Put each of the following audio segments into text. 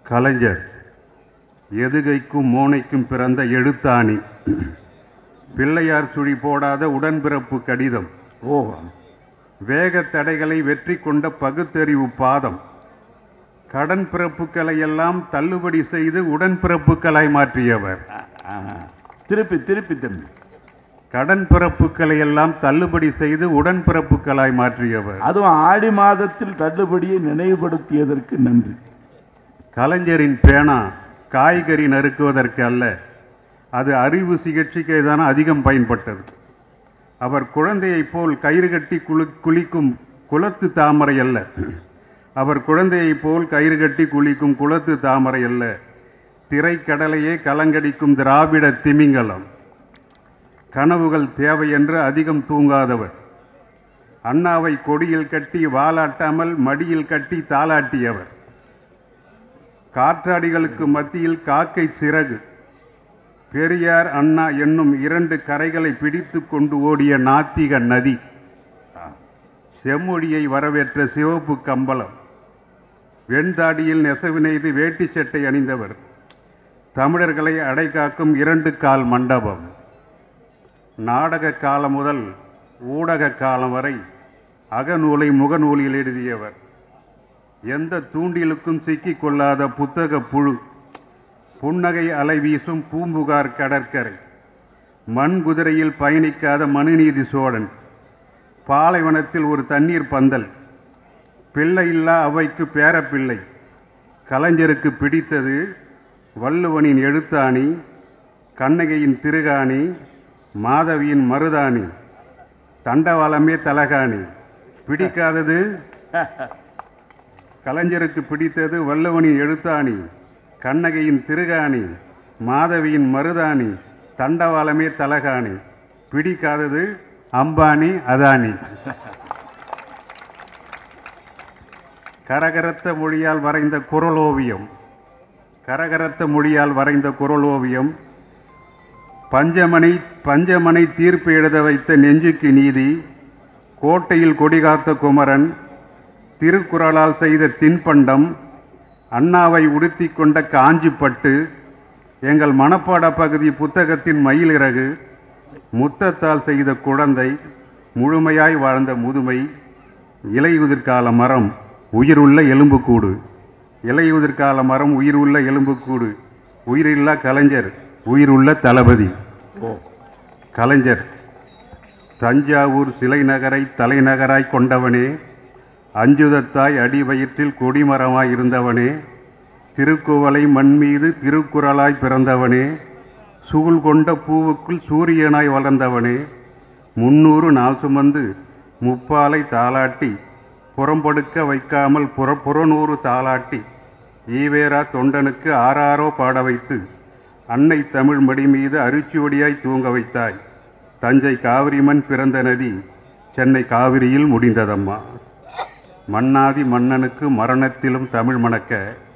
கலைஞர் எதுகைக்கும் மோனைக்கும் பிறந்த எழுத்தாணி பிள்ளையார் சுழி போடாத உடன்பிறப்பு கடிதம் ஓ வேக தடைகளை வெற்றி கொண்ட பகுத்தறிவு பாதம் கடன் பிறப்புகளை எல்லாம் தள்ளுபடி செய்து உடன்பிறப்புகளாய் மாற்றியவர் ஆ, திருப்பி திருப்பி திரும்பி கடன் பிறப்புகளை எல்லாம் தள்ளுபடி செய்து உடன்பிறப்புகளாய் மாற்றியவர் அதுவும் ஆடி மாதத்தில் தள்ளுபடியை நினைவுபடுத்தியதற்கு நன்றி கலைஞரின் பேனா காய்கறி நறுக்குவதற்கு அல்ல அது அறிவு சிகிச்சைக்கு தான் அதிகம் பயன்பட்டது அவர் குழந்தையைப் போல் கயிறு கட்டி குளி குளிக்கும் குளத்து தாமரை அல்ல அவர் குழந்தையைப் போல் கயிறு கட்டி குளிக்கும் குளத்து தாமரை அல்ல திரைக்கடலையே கலங்கடிக்கும் திராவிட திமிங்கலம் கனவுகள் தேவை என்று அதிகம் தூங்காதவர் அண்ணாவை கொடியில் கட்டி வாலாட்டாமல் மடியில் கட்டி தாளாட்டியவர் காற்றாடிகளுக்கு மத்தியில் காக்கை சிறகு பெரியார் அண்ணா என்னும் இரண்டு கரைகளை பிடித்து கொண்டு ஓடிய நாத்திக நதி செம்மொழியை வரவேற்ற சிவப்பு கம்பளம் வெண்தாடியில் நெசவு நெய்து வேட்டி சட்டை அணிந்தவர் தமிழர்களை அடைகாக்கும் இரண்டு கால் மண்டபம் நாடக காலம் முதல் ஊடக காலம் வரை அகநூலை முகநூலில் எழுதியவர் எந்த தூண்டிலுக்கும் சிக்கிக் கொள்ளாத புத்தக புழு புன்னகை அலை வீசும் பூம்புகார் கடற்கரை மண் குதிரையில் பயணிக்காத மனுநீதி சோழன் பாலைவனத்தில் ஒரு தண்ணீர் பந்தல் பிள்ளை இல்லா அவைக்கு பேரப்பிள்ளை கலைஞருக்கு பிடித்தது வள்ளுவனின் எழுத்தாணி கண்ணகையின் திருகாணி மாதவியின் மருதாணி தண்டவாளமே தலகாணி பிடிக்காதது கலைஞருக்கு பிடித்தது வள்ளுவனின் எழுத்தாணி கண்ணகையின் திருகாணி மாதவியின் மருதாணி தண்டவாளமே தலகாணி பிடிக்காதது அம்பானி அதானி கரகரத்த மொழியால் வரைந்த குரலோவியம் கரகரத்த மொழியால் வரைந்த குரலோவியம் பஞ்சமனை பஞ்சமனை தீர்ப்பு எழுத வைத்த நெஞ்சுக்கு நீதி கோட்டையில் கொடிகாத்த குமரன் திருக்குறளால் செய்த தின்பண்டம் அண்ணாவை உடுத்தி கொண்ட காஞ்சிப்பட்டு எங்கள் மனப்பாட பகுதி புத்தகத்தின் மயிலிறகு முத்தத்தால் செய்த குழந்தை முழுமையாய் வாழ்ந்த முதுமை இலையுதிர்கால மரம் உயிருள்ள எலும்புக்கூடு இலையுதிர்கால மரம் உயிருள்ள எலும்புக்கூடு உயிரில்லா கலைஞர் உயிருள்ள தளபதி ஓ கலைஞர் தஞ்சாவூர் சிலை நகரை தலைநகராய் கொண்டவனே அஞ்சுதத்தாய் அடி வயிற்றில் கொடிமரமாய் இருந்தவனே திருக்குவளை மண் மீது திருக்குறளாய் பிறந்தவனே சூழ் கொண்ட பூவுக்குள் சூரியனாய் வளர்ந்தவனே முன்னூறு நாள் சுமந்து முப்பாலை தாளாட்டி புறம்படுக்க வைக்காமல் புற புறநூறு தாளாட்டி ஈவேரா தொண்டனுக்கு ஆறாரோ பாட வைத்து அன்னை தமிழ் மடி மீது அரிச்சுவடியாய் தூங்க வைத்தாய் தஞ்சை காவிரிமண் பிறந்த நதி சென்னை காவிரியில் முடிந்ததம்மா மன்னாதி மன்னனுக்கு மரணத்திலும் தமிழ் மணக்க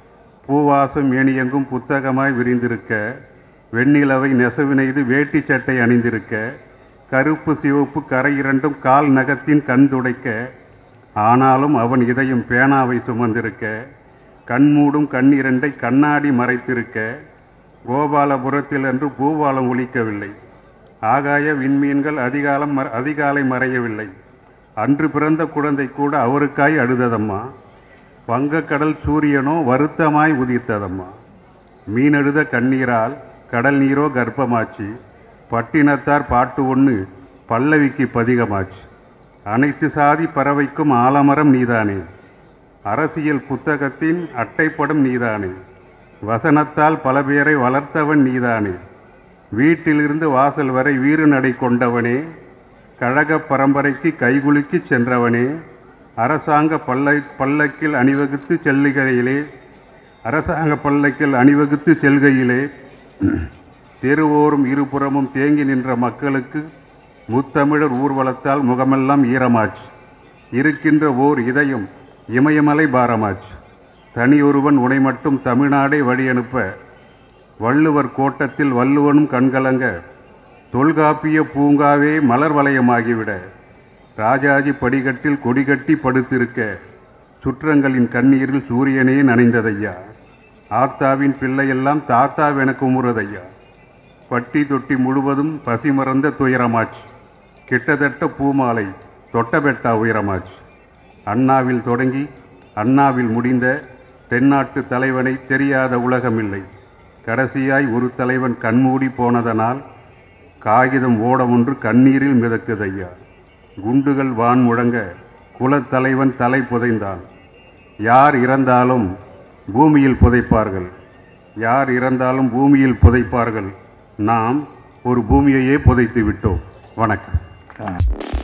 பூவாசம் ஏணியெங்கும் புத்தகமாய் விரிந்திருக்க வெண்ணிலவை நெசவு நெய்து வேட்டி சட்டை அணிந்திருக்க கருப்பு சிவப்பு கரை இரண்டும் கால் நகத்தின் கண் துடைக்க ஆனாலும் அவன் இதயம் பேனாவை சுமந்திருக்க கண்மூடும் கண்ணிரண்டை கண்ணாடி மறைத்திருக்க கோபாலபுரத்தில் அன்று பூவாலம் ஒலிக்கவில்லை ஆகாய விண்மீன்கள் அதிகாலம் மற- அதிகாலை மறையவில்லை அன்று பிறந்த குழந்தை கூட அவருக்காய் அழுததம்மா வங்கக்கடல் சூரியனோ வருத்தமாய் உதித்ததம்மா மீனெழுத கண்ணீரால் கடல் நீரோ கர்ப்பமாச்சு பட்டினத்தார் பாட்டு ஒன்று பல்லவிக்கு பதிகமாச்சு அனைத்து சாதி பறவைக்கும் ஆலமரம் நீதானே அரசியல் புத்தகத்தின் அட்டைப்படம் நீதானே வசனத்தால் பல பேரை வளர்த்தவன் நீதானே வீட்டிலிருந்து வாசல் வரை வீறு நடை கொண்டவனே கழக பரம்பரைக்கு கைகுலுக்கி சென்றவனே அரசாங்க பல்லை பல்லக்கில் அணிவகுத்து செல்லுகையிலே அரசாங்க பல்லக்கில் அணிவகுத்து செல்கையிலே தெருவோரும் இருபுறமும் தேங்கி நின்ற மக்களுக்கு முத்தமிழர் ஊர்வலத்தால் முகமெல்லாம் ஈரமாச்சு இருக்கின்ற ஓர் இதயம் இமயமலை பாரமாச்சு தனியொருவன் உனை மட்டும் தமிழ்நாடே வழியனுப்ப வள்ளுவர் கோட்டத்தில் வள்ளுவனும் கண்கலங்க தொல்காப்பிய பூங்காவே மலர் வளையமாகிவிட ராஜாஜி படிக்கட்டில் கொடிகட்டி படுத்திருக்க சுற்றங்களின் கண்ணீரில் சூரியனே நனைந்ததையா ஆத்தாவின் பிள்ளையெல்லாம் தாத்தாவென குமுறதையா பட்டி தொட்டி முழுவதும் பசி மறந்த துயரமாச்சு கிட்டத்தட்ட பூமாலை தொட்டபெட்டா உயரமாச்சு அண்ணாவில் தொடங்கி அண்ணாவில் முடிந்த தென்னாட்டு தலைவனை தெரியாத உலகமில்லை கடைசியாய் ஒரு தலைவன் கண்மூடி போனதனால் காகிதம் ஓடம் ஒன்று கண்ணீரில் மிதக்குதையா குண்டுகள் வான் முழங்க குலத்தலைவன் தலை புதைந்தான் யார் இறந்தாலும் பூமியில் புதைப்பார்கள் யார் இறந்தாலும் பூமியில் புதைப்பார்கள் நாம் ஒரு பூமியையே புதைத்து விட்டோம் வணக்கம் ஆ.